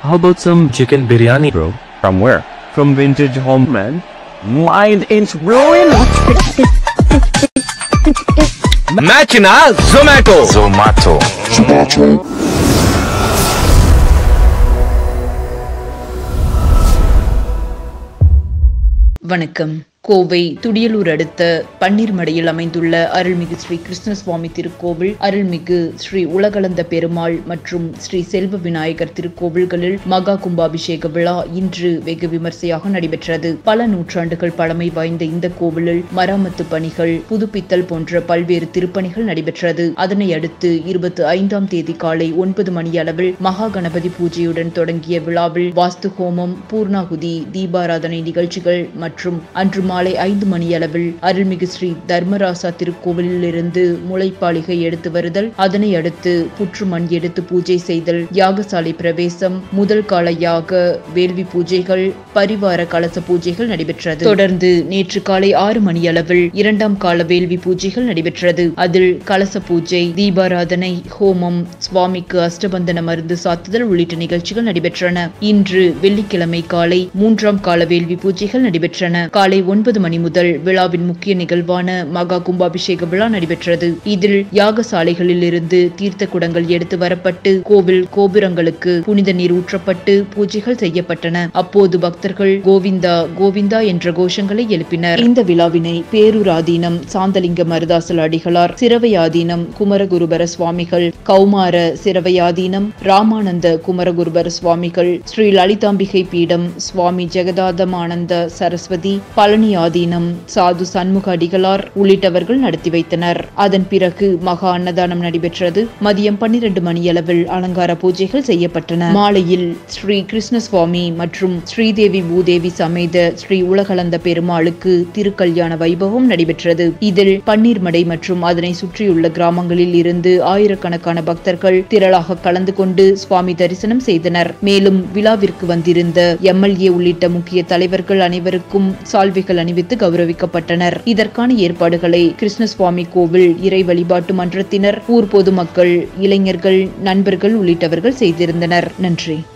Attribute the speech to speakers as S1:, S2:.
S1: How about some chicken biryani, bro?
S2: From where?
S3: From Vintage Home Man.
S2: Mind inch ruin?
S4: Machina Zomato.
S5: Zomato.
S6: வணக்கம் கோவை துடியலூர் அடுத்த பன்னீர்மடையில் அமைந்துள்ள அருள்மிகு ஸ்ரீ கிருஷ்ணசுவாமி திருக்கோவில் அருள்மிகு ஸ்ரீ உலகளந்த பெருமாள் மற்றும் ஸ்ரீ செல்வ விநாயகர் திருக்கோவில்களில் மகா கும்பாபிஷேக விழா இன்று வெகு விமர்சையாக நடைபெற்றது பல நூற்றாண்டுகள் பழமை வாய்ந்த இந்த கோவிலில் மராமத்து பணிகள் புதுப்பித்தல் போன்ற பல்வேறு திருப்பணிகள் நடைபெற்றது அதனை அடுத்து இருபத்தி ஐந்தாம் தேதி காலை ஒன்பது மணி அளவில் மகா கணபதி பூஜையுடன் தொடங்கிய விழாவில் வாஸ்து ஹோமம் பூர்ணாகுதி தீபாராதனை நிகழ்ச்சிகள் மற்றும் அன்று மாலை ஐந்து மணியளவில் அருள்மிகு ஸ்ரீ தர்மராசா திருக்கோவிலிலிருந்து முளைப்பாளிகை எடுத்து வருதல் அதனை அடுத்து புற்று மண் எடுத்து பூஜை செய்தல் யாகசாலை பிரவேசம் முதல் கால யாக வேள்வி பூஜைகள் பரிவார கலச பூஜைகள் நடைபெற்றது தொடர்ந்து நேற்று காலை ஆறு மணியளவில் இரண்டாம் கால வேள்வி பூஜைகள் நடைபெற்றது அதில் கலச பூஜை தீபாராதனை ஹோமம் சுவாமிக்கு அஷ்டபந்தன மருந்து சாத்துதல் உள்ளிட்ட நிகழ்ச்சிகள் நடைபெற்றன இன்று வெள்ளிக்கிழமை காலை மூன்றாம் கால வேள்வி பூஜைகள் நடைபெற்றன காலை ஒன்பது மணி முதல் விழாவின் முக்கிய நிகழ்வான மகா கும்பாபிஷேக விழா நடைபெற்றது இதில் யாகசாலைகளில் இருந்து தீர்த்த குடங்கள் எடுத்து வரப்பட்டு கோவில் கோபுரங்களுக்கு புனித நீர் ஊற்றப்பட்டு பூஜைகள் செய்யப்பட்டன அப்போது பக்தர்கள் கோவிந்தா கோவிந்தா என்ற கோஷங்களை எழுப்பினர் இந்த விழாவினை பேரூராதீனம் சாந்தலிங்க மருதாசல் அடிகளார் சிரவையாதீனம் குமரகுருபர சுவாமிகள் கௌமார சிரவையாதீனம் ராமானந்த குமரகுருபர சுவாமிகள் ஸ்ரீ லலிதாம்பிகை பீடம் சுவாமி ஜெகதாதமானந்த சரஸ்வதி பழனி ஆதீனம் சாது சண்முக அடிகளார் உள்ளிட்டவர்கள் நடத்தி வைத்தனர் அதன் பிறகு மகா அன்னதானம் நடைபெற்றது மதியம் பன்னிரண்டு மணியளவில் அலங்கார பூஜைகள் செய்யப்பட்டன மாலையில் ஸ்ரீ கிருஷ்ணசுவாமி மற்றும் ஸ்ரீதேவி பூதேவி சமேத ஸ்ரீ உலகளந்த பெருமாளுக்கு திருக்கல்யாண வைபவம் நடைபெற்றது இதில் பன்னீர்மடை மற்றும் அதனை சுற்றியுள்ள கிராமங்களில் இருந்து ஆயிரக்கணக்கான பக்தர்கள் திரளாக கலந்து கொண்டு சுவாமி தரிசனம் செய்தனர் மேலும் விழாவிற்கு வந்திருந்த எம்எல்ஏ உள்ளிட்ட முக்கிய தலைவர்கள் அனைவருக்கும் சால்வைகள் அணிவித்து கௌரவிக்கப்பட்டனர் இதற்கான ஏற்பாடுகளை கிருஷ்ணசுவாமி கோவில் இறை வழிபாட்டு மன்றத்தினர் ஊர் பொதுமக்கள் இளைஞர்கள் நண்பர்கள் உள்ளிட்டவர்கள் செய்திருந்தனர் நன்றி